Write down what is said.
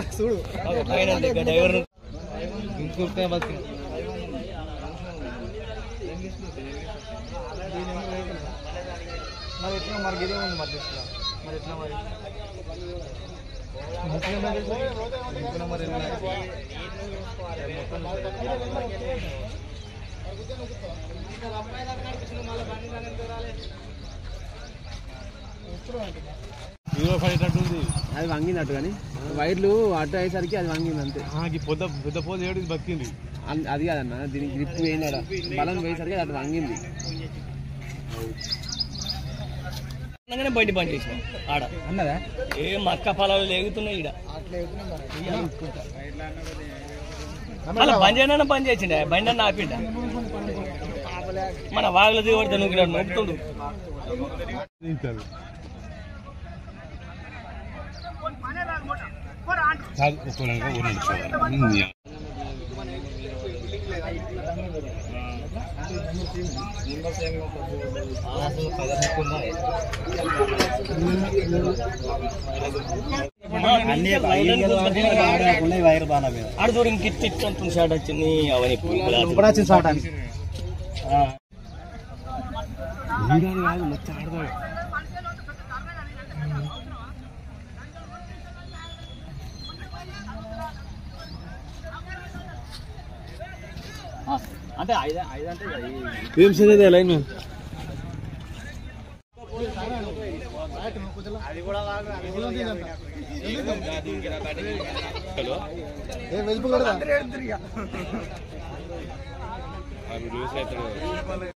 చూడు డ్రైవర్ ఇంకొక బస్సు మరి ఎట్లా మరి ఇదే ఉంది మరి లిస్టులో మరి ఎట్లా మరి ముప్పై నెంబర్ ముప్పై నెంబర్ హీరో పడేటట్టుంది అది వంగింది అటు కానీ వైర్లు అటు అయ్యేసరికి అది వంగింది అంతే ఈ పొద్దు పెద్ద పోదు ఏడు బతికింది అన్- అది కాదన్న దీనికి గ్రిప్ పోయింది ఆడ బలం పోయేసరికి అది వంగింది అనగానే బయట బంద్ చేసిన ఆడ అన్నదా ఏ మక్క పొలాలు లేగుతున్నాయి ఈడ అలా బంద్ చేయనన్నా బంద్ చేసిండే బండి అన్న ఆపిండ మన వాగులు దిగబడితే నువ్వు నొప్పుతుండు తింటారు కాదు ఒక్కరంగా ఊరండి వైర్ బాగా మీద ఆడ చూడు ఇంక ఇట్టి ఇట్టి అంటుంది షాట్ వచ్చింది అవన్నీ ఇప్పుడు వచ్చింది చూడటానికి కాదు మొత్తం ఆడదాడు అంటే ఐదు ఐదు అంటే ఏం సరే లైన్ మ్యాన్ వెలుపు కూడా ఆ వీడియోస్ అయితే